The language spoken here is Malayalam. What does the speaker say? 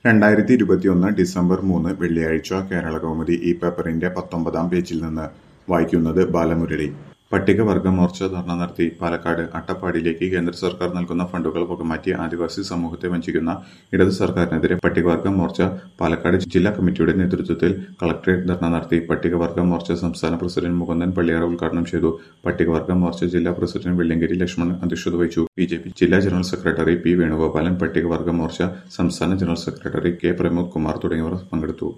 രണ്ടായിരത്തി ഇരുപത്തിയൊന്ന് ഡിസംബർ മൂന്ന് വെള്ളിയാഴ്ച കേരളകൗമുദി ഈ പേപ്പറിന്റെ പത്തൊമ്പതാം പേജിൽ നിന്ന് വായിക്കുന്നത് ബാലമുരളി പട്ടികവർഗ മോർച്ച ധർണ നടത്തി പാലക്കാട് അട്ടപ്പാടിയിലേക്ക് കേന്ദ്ര സർക്കാർ നൽകുന്ന ഫണ്ടുകൾ വകമാറ്റി ആദിവാസി സമൂഹത്തെ വഞ്ചിക്കുന്ന ഇടത് സർക്കാരിനെതിരെ പട്ടികവർഗ മോർച്ച പാലക്കാട് ജില്ലാ കമ്മിറ്റിയുടെ നേതൃത്വത്തിൽ കളക്ടറേറ്റ് ധർണ നടത്തി പട്ടികവർഗ മോർച്ച സംസ്ഥാന പ്രസിഡന്റ് മുകുന്ദൻ പള്ളിയാറ ഉദ്ഘാടനം ചെയ്തു പട്ടികവർഗ മോർച്ച ജില്ലാ പ്രസിഡന്റ് വെള്ളിയങ്കരി ലക്ഷ്മണൻ അധ്യക്ഷത വഹിച്ചു ബി ജെ പി ജില്ലാ ജനറൽ സെക്രട്ടറി പി വേണുഗോപാലൻ പട്ടികവർഗ മോർച്ച സംസ്ഥാന general secretary K Pramod Kumar തുടങ്ങിയവർ പങ്കെടുത്തു